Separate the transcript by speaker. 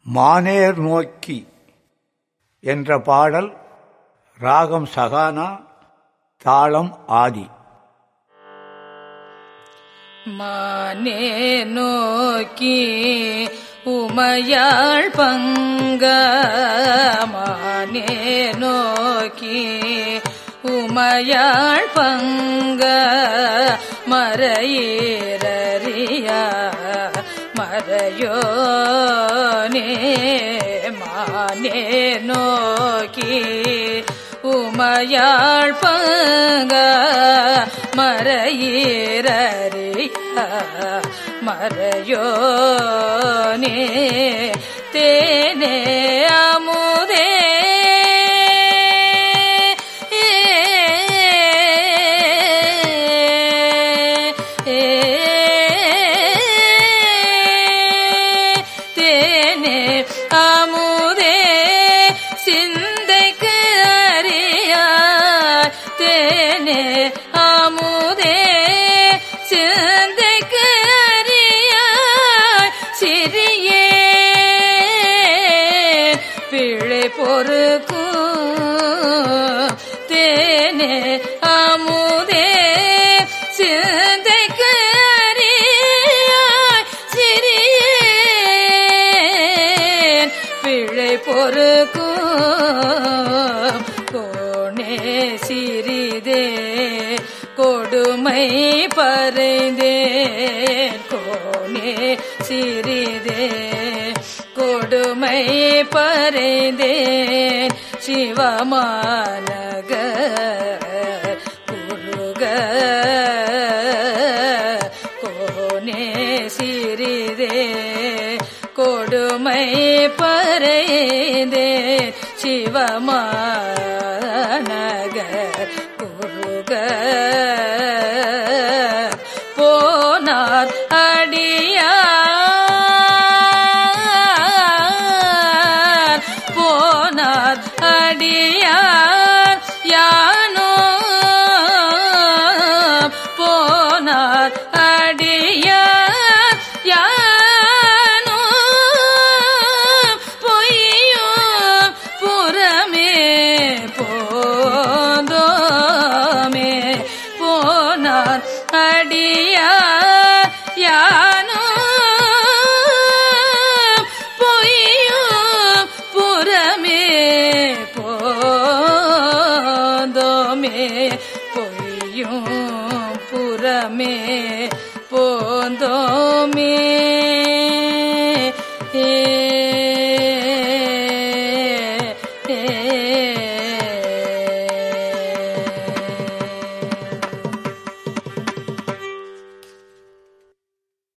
Speaker 1: மானேர் நோக்கி என்ற பாடல் ராகம் சகானா தாளம் ஆதி
Speaker 2: மானே நோக்கி உமையாள் பங்க மானே நோக்கி உமையாள் பங்க மறையீரறியா மறையோனே மானே நோக்கி உமையாள் பங்க மறையீரறிய மறையோனே தேனே அமுதே தேனே அமுதே சிந்தைக்கு அறியார் தேனே அமுதே சிந்தைக்கு அறியார் சிறியே பிழை பொறுக்கும் தேனே அமுதே சிந்தைக்கு அறியாய் சிறியேன் பிழை பொறுக்கும் கோணே சிறிதே கொடுமை பறைந்தேன் கோணே சிறிதே கொடுமை பறைந்தேன் சிவமானக குருக கோனே சிறிதே கொடுமை பறைந்தேன் சிவமானக குருக போனார் அடியார் போனார் அடியார் யானோ போனார் அடியார் யானோ பொய்யும் புறமே போதோமே போனார் அடியார் யானோ பொய்யும் புறமே போதோமே பொய்யும் புறமே